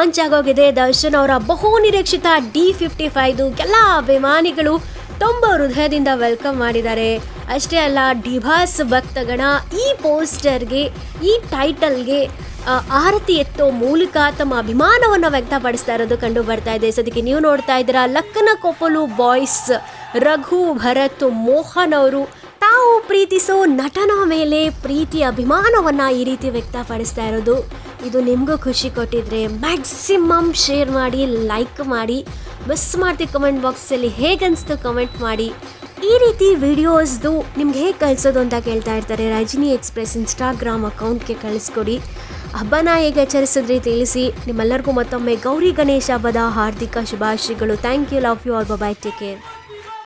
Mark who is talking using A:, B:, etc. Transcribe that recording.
A: launch ಆಗೋಗಿದೆ ದರ್ಶನ್ ಅವರ ಬಹು ನಿರೀಕ್ಷಿತ ಡಿ ಫಿಫ್ಟಿ ಫೈವ್ದು ಎಲ್ಲ ಅಭಿಮಾನಿಗಳು ತುಂಬ ಹೃದಯದಿಂದ ವೆಲ್ಕಮ್ ಮಾಡಿದ್ದಾರೆ ಅಷ್ಟೇ ಅಲ್ಲ ಡಿಭಾಸ್ ಭಕ್ತಗಣ ಈ ಪೋಸ್ಟರ್ಗೆ ಈ ಟೈಟಲ್ಗೆ ಆ, ಆರತಿ ಎತ್ತೋ ಮೂಲಕ ತಮ್ಮ ಅಭಿಮಾನವನ್ನು ವ್ಯಕ್ತಪಡಿಸ್ತಾ ಇರೋದು ಕಂಡು ಬರ್ತಾ ಇದೆ ಸದ್ಯಕ್ಕೆ ನೀವು ನೋಡ್ತಾ ಇದ್ದೀರಾ ಲಕ್ಕನ ಕೊಪ್ಪಲು ಬಾಯ್ಸ್ ರಘು ಭರತ್ ಮೋಹನ್ ಅವರು ತಾವು ಪ್ರೀತಿಸೋ ನಟನ ಮೇಲೆ ಪ್ರೀತಿ ಅಭಿಮಾನವನ್ನು ಈ ರೀತಿ ವ್ಯಕ್ತಪಡಿಸ್ತಾ ಇರೋದು ಇದು ನಿಮಗೂ ಖುಷಿ ಕೊಟ್ಟಿದ್ರೆ ಮ್ಯಾಕ್ಸಿಮಮ್ ಶೇರ್ ಮಾಡಿ ಲೈಕ್ ಮಾಡಿ ಮಿಸ್ ಮಾಡ್ತೀವಿ ಕಮೆಂಟ್ ಬಾಕ್ಸಲ್ಲಿ ಹೇಗನ್ನಿಸ್ತು ಕಮೆಂಟ್ ಮಾಡಿ ಈ ರೀತಿ ವಿಡಿಯೋಸ್ದು ನಿಮ್ಗೆ ಹೇಗೆ ಕಳಿಸೋದು ಅಂತ ಕೇಳ್ತಾ ಇರ್ತಾರೆ ರಜನಿ ಎಕ್ಸ್ಪ್ರೆಸ್ ಇನ್ಸ್ಟಾಗ್ರಾಮ್ ಅಕೌಂಟ್ಗೆ ಕಳಿಸ್ಕೊಡಿ ಹಬ್ಬನ ಹೇಗೆ ಆಚರಿಸಿದ್ರಿ ತಿಳಿಸಿ ನಿಮ್ಮೆಲ್ಲರಿಗೂ ಮತ್ತೊಮ್ಮೆ ಗೌರಿ ಗಣೇಶ ಹಬ್ಬದ ಹಾರ್ದಿಕ ಶುಭಾಶಯಗಳು thank you love you all bye take care